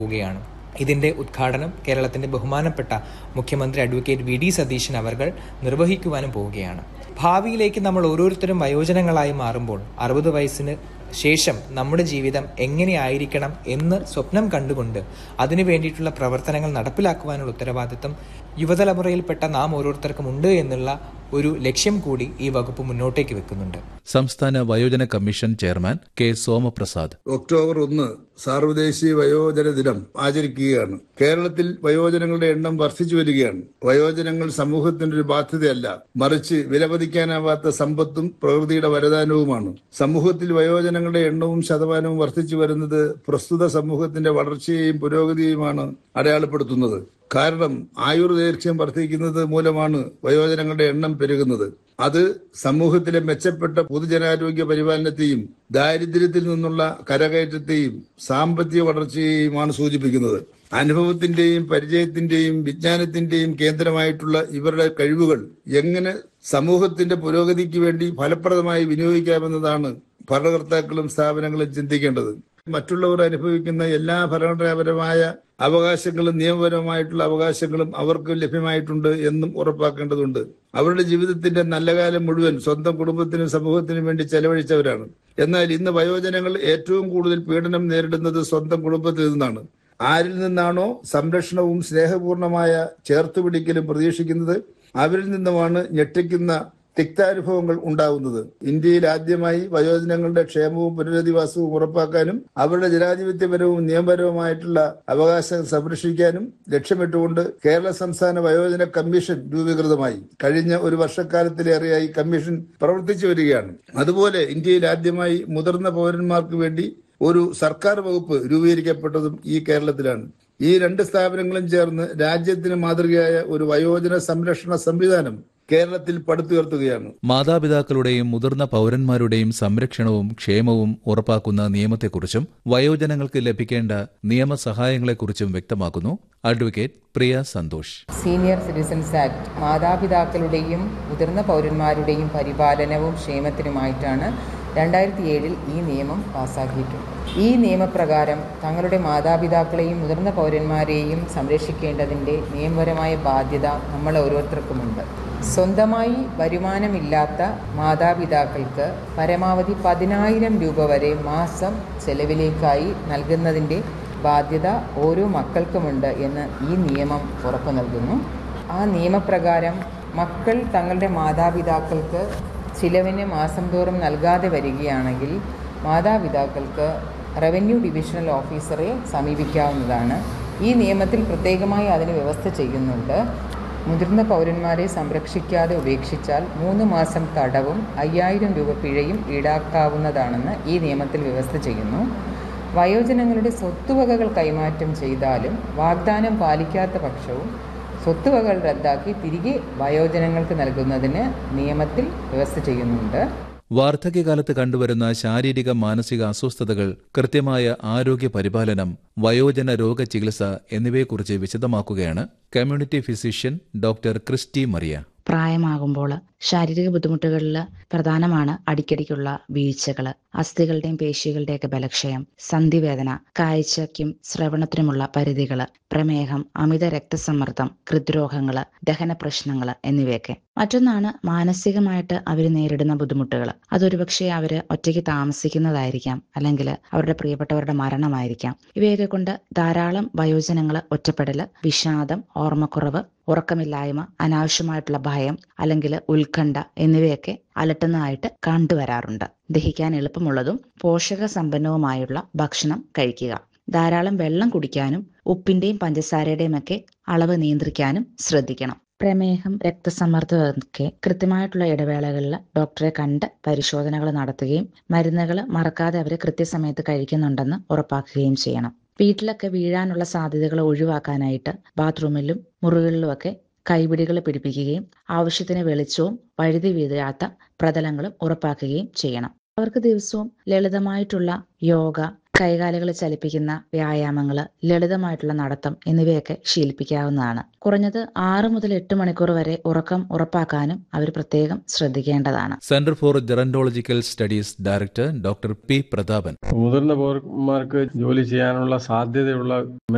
പോവുകയാണ് ഇതിന്റെ ഉദ്ഘാടനം കേരളത്തിന്റെ ബഹുമാനപ്പെട്ട മുഖ്യമന്ത്രി അഡ്വക്കേറ്റ് വി ഡി സതീശൻ അവർകൾ നിർവഹിക്കുവാനും പോവുകയാണ് ഭാവിയിലേക്ക് നമ്മൾ ഓരോരുത്തരും വയോജനങ്ങളായി മാറുമ്പോൾ അറുപത് വയസ്സിന് ശേഷം നമ്മുടെ ജീവിതം എങ്ങനെയായിരിക്കണം എന്ന് സ്വപ്നം കണ്ടുകൊണ്ട് അതിനു വേണ്ടിയിട്ടുള്ള പ്രവർത്തനങ്ങൾ നടപ്പിലാക്കുവാനുള്ള ഉത്തരവാദിത്തം യുവതലമുറയിൽപ്പെട്ട നാം ഓരോരുത്തർക്കും ഉണ്ട് എന്നുള്ള ഒരു ലക്ഷ്യം കൂടി ഈ വകുപ്പ് മുന്നോട്ടേക്ക് വെക്കുന്നുണ്ട് സംസ്ഥാന വയോജന commission chairman K Somaprasad October ഒന്ന് സാർവദേശീയ വയോജന ദിനം ആചരിക്കുകയാണ് കേരളത്തിൽ വയോജനങ്ങളുടെ എണ്ണം വർദ്ധിച്ചു വരികയാണ് വയോജനങ്ങൾ സമൂഹത്തിന്റെ ഒരു ബാധ്യതയല്ല മറിച്ച് വിലമതിക്കാനാവാത്ത സമ്പത്തും പ്രകൃതിയുടെ വരദാനവുമാണ് സമൂഹത്തിൽ വയോജനങ്ങളുടെ എണ്ണവും ശതമാനവും വർദ്ധിച്ചു വരുന്നത് പ്രസ്തുത സമൂഹത്തിന്റെ വളർച്ചയെയും പുരോഗതിയെയുമാണ് അടയാളപ്പെടുത്തുന്നത് കാരണം ആയുർദൈർഘ്യം വർദ്ധിക്കുന്നത് മൂലമാണ് വയോജനങ്ങളുടെ എണ്ണം പെരുകുന്നത് അത് സമൂഹത്തിലെ മെച്ചപ്പെട്ട പൊതുജനാരോഗ്യ പരിപാലനത്തെയും ദാരിദ്ര്യത്തിൽ നിന്നുള്ള കരകയറ്റത്തെയും സാമ്പത്തിക വളർച്ചയെയുമാണ് സൂചിപ്പിക്കുന്നത് അനുഭവത്തിന്റെയും പരിചയത്തിന്റെയും വിജ്ഞാനത്തിന്റെയും കേന്ദ്രമായിട്ടുള്ള ഇവരുടെ കഴിവുകൾ എങ്ങനെ സമൂഹത്തിന്റെ പുരോഗതിക്ക് വേണ്ടി ഫലപ്രദമായി വിനിയോഗിക്കാമെന്നതാണ് ഭരണകർത്താക്കളും സ്ഥാപനങ്ങളും ചിന്തിക്കേണ്ടത് മറ്റുള്ളവർ അനുഭവിക്കുന്ന എല്ലാ ഭരണപരമായ അവകാശങ്ങളും നിയമപരമായിട്ടുള്ള അവകാശങ്ങളും അവർക്ക് ലഭ്യമായിട്ടുണ്ട് എന്നും ഉറപ്പാക്കേണ്ടതുണ്ട് അവരുടെ ജീവിതത്തിന്റെ നല്ല കാലം മുഴുവൻ സ്വന്തം കുടുംബത്തിനും സമൂഹത്തിനും വേണ്ടി ചെലവഴിച്ചവരാണ് എന്നാൽ ഇന്ന് വയോജനങ്ങൾ ഏറ്റവും കൂടുതൽ പീഡനം നേരിടുന്നത് സ്വന്തം കുടുംബത്തിൽ നിന്നാണ് ആരിൽ നിന്നാണോ സംരക്ഷണവും സ്നേഹപൂർണമായ ചേർത്തുപിടിക്കലും പ്രതീക്ഷിക്കുന്നത് അവരിൽ നിന്നുമാണ് ഞെട്ടിക്കുന്ന തിക്താനുഭവങ്ങൾ ഉണ്ടാകുന്നത് ഇന്ത്യയിൽ ആദ്യമായി വയോജനങ്ങളുടെ ക്ഷേമവും പുനരധിവാസവും ഉറപ്പാക്കാനും അവരുടെ ജനാധിപത്യപരവും നിയമപരവുമായിട്ടുള്ള അവകാശം സംരക്ഷിക്കാനും ലക്ഷ്യമിട്ടുകൊണ്ട് കേരള സംസ്ഥാന വയോജന കമ്മീഷൻ രൂപീകൃതമായി കഴിഞ്ഞ ഒരു വർഷക്കാലത്തിലേറെയായി കമ്മീഷൻ പ്രവർത്തിച്ചു വരികയാണ് അതുപോലെ ഇന്ത്യയിൽ ആദ്യമായി മുതിർന്ന പൗരന്മാർക്ക് വേണ്ടി ഒരു സർക്കാർ വകുപ്പ് രൂപീകരിക്കപ്പെട്ടതും ഈ കേരളത്തിലാണ് ഈ രണ്ട് സ്ഥാപനങ്ങളും ചേർന്ന് രാജ്യത്തിന് മാതൃകയായ ഒരു വയോജന സംരക്ഷണ സംവിധാനം കേരളത്തിൽ പടുത്തുയർത്തുകയാണ് മാതാപിതാക്കളുടെയും മുതിർന്ന പൌരന്മാരുടെയും സംരക്ഷണവും ക്ഷേമവും ഉറപ്പാക്കുന്ന നിയമത്തെക്കുറിച്ചും വയോജനങ്ങൾക്ക് ലഭിക്കേണ്ട നിയമസഹായങ്ങളെക്കുറിച്ചും വ്യക്തമാക്കുന്നു advocate Priya Santhosh senior citizens act മാതാപിതാക്കളുടെയും മുതിർന്ന പൗരന്മാരുടെയും പരിപാലനവും ക്ഷേമത്തിനുമായിട്ടാണ് രണ്ടായിരത്തി ഏഴിൽ ഈ നിയമം പാസാക്കിയിട്ടുണ്ട് ഈ നിയമപ്രകാരം തങ്ങളുടെ മാതാപിതാക്കളെയും മുതിർന്ന പൗരന്മാരെയും സംരക്ഷിക്കേണ്ടതിൻ്റെ നിയമപരമായ ബാധ്യത നമ്മൾ ഓരോരുത്തർക്കുമുണ്ട് സ്വന്തമായി വരുമാനമില്ലാത്ത മാതാപിതാക്കൾക്ക് പരമാവധി പതിനായിരം രൂപ വരെ മാസം ചെലവിലേക്കായി നൽകുന്നതിൻ്റെ ബാധ്യത ഓരോ മക്കൾക്കുമുണ്ട് എന്ന് ഈ നിയമം ഉറപ്പു നൽകുന്നു ആ നിയമപ്രകാരം മക്കൾ തങ്ങളുടെ മാതാപിതാക്കൾക്ക് ചിലവിന് മാസം തോറും നൽകാതെ വരികയാണെങ്കിൽ മാതാപിതാക്കൾക്ക് റവന്യൂ ഡിവിഷണൽ ഓഫീസറെ സമീപിക്കാവുന്നതാണ് ഈ നിയമത്തിൽ പ്രത്യേകമായി അതിന് വ്യവസ്ഥ ചെയ്യുന്നുണ്ട് മുതിർന്ന പൗരന്മാരെ സംരക്ഷിക്കാതെ ഉപേക്ഷിച്ചാൽ മൂന്ന് മാസം തടവും അയ്യായിരം രൂപ പിഴയും ഈടാക്കാവുന്നതാണെന്ന് ഈ നിയമത്തിൽ വ്യവസ്ഥ ചെയ്യുന്നു വയോജനങ്ങളുടെ സ്വത്തുവകകൾ കൈമാറ്റം ചെയ്താലും വാഗ്ദാനം പാലിക്കാത്ത പക്ഷവും സ്വത്തുവകകൾ റദ്ദാക്കി തിരികെ വയോജനങ്ങൾക്ക് നൽകുന്നതിന് നിയമത്തിൽ വ്യവസ്ഥ ചെയ്യുന്നുണ്ട് വാർദ്ധക്യകാലത്ത് കണ്ടുവരുന്ന ശാരീരിക മാനസിക അസ്വസ്ഥതകൾ കൃത്യമായ ആരോഗ്യ പരിപാലനം വയോജന രോഗ ചികിത്സ എന്നിവയെക്കുറിച്ച് വിശദമാക്കുകയാണ് community physician doctor Christy Maria പ്രായമാകുമ്പോൾ ശാരീരിക ബുദ്ധിമുട്ടുകളിൽ പ്രധാനമാണ് അടിക്കടിക്കുള്ള വീഴ്ചകൾ അസ്ഥികളുടെയും പേശികളുടെയൊക്കെ ബലക്ഷയം സന്ധിവേദന കാഴ്ചയ്ക്കും ശ്രവണത്തിനുമുള്ള പരിധികൾ പ്രമേഹം അമിത രക്തസമ്മർദ്ദം ഹൃദ്രോഗങ്ങൾ ദഹന പ്രശ്നങ്ങൾ എന്നിവയൊക്കെ മറ്റൊന്നാണ് മാനസികമായിട്ട് അവർ നേരിടുന്ന ബുദ്ധിമുട്ടുകൾ അതൊരുപക്ഷെ അവർ ഒറ്റയ്ക്ക് താമസിക്കുന്നതായിരിക്കാം അല്ലെങ്കിൽ അവരുടെ പ്രിയപ്പെട്ടവരുടെ മരണമായിരിക്കാം ഇവയൊക്കെ കൊണ്ട് ധാരാളം വയോജനങ്ങൾ ഒറ്റപ്പെടൽ വിഷാദം ഓർമ്മക്കുറവ് ഉറക്കമില്ലായ്മ അനാവശ്യമായിട്ടുള്ള ഭയം അല്ലെങ്കിൽ ഉത്കണ്ഠ എന്നിവയൊക്കെ അലട്ടുന്നതായിട്ട് കണ്ടുവരാറുണ്ട് ദഹിക്കാൻ എളുപ്പമുള്ളതും പോഷക സമ്പന്നവുമായുള്ള ഭക്ഷണം കഴിക്കുക ധാരാളം വെള്ളം കുടിക്കാനും ഉപ്പിന്റെയും പഞ്ചസാരയുടെയും ഒക്കെ അളവ് നിയന്ത്രിക്കാനും ശ്രദ്ധിക്കണം പ്രമേഹം രക്തസമ്മർദ്ദമൊക്കെ കൃത്യമായിട്ടുള്ള ഇടവേളകളിൽ ഡോക്ടറെ കണ്ട് പരിശോധനകൾ നടത്തുകയും മരുന്നുകൾ മറക്കാതെ അവർ കൃത്യസമയത്ത് കഴിക്കുന്നുണ്ടെന്ന് ഉറപ്പാക്കുകയും ചെയ്യണം വീട്ടിലൊക്കെ വീഴാനുള്ള സാധ്യതകൾ ഒഴിവാക്കാനായിട്ട് ബാത്റൂമിലും മുറികളിലുമൊക്കെ കൈപിടികൾ പിടിപ്പിക്കുകയും ആവശ്യത്തിന് വെളിച്ചവും വഴുതി വീഴാത്ത പ്രതലങ്ങളും ഉറപ്പാക്കുകയും ചെയ്യണം അവർക്ക് ദിവസവും ലളിതമായിട്ടുള്ള യോഗ കൈകാലുകൾ ചലിപ്പിക്കുന്ന വ്യായാമങ്ങൾ ലളിതമായിട്ടുള്ള നടത്തം എന്നിവയൊക്കെ ശീലിപ്പിക്കാവുന്നതാണ് കുറഞ്ഞത് ആറ് മുതൽ എട്ട് മണിക്കൂർ വരെ ഉറക്കം ഉറപ്പാക്കാനും അവർ പ്രത്യേകം ശ്രദ്ധിക്കേണ്ടതാണ് centre for gerontological studies director doctor P Prathapan മുതിർന്ന പൗരന്മാർക്ക് ജോലി ചെയ്യാനുള്ള സാധ്യതയുള്ള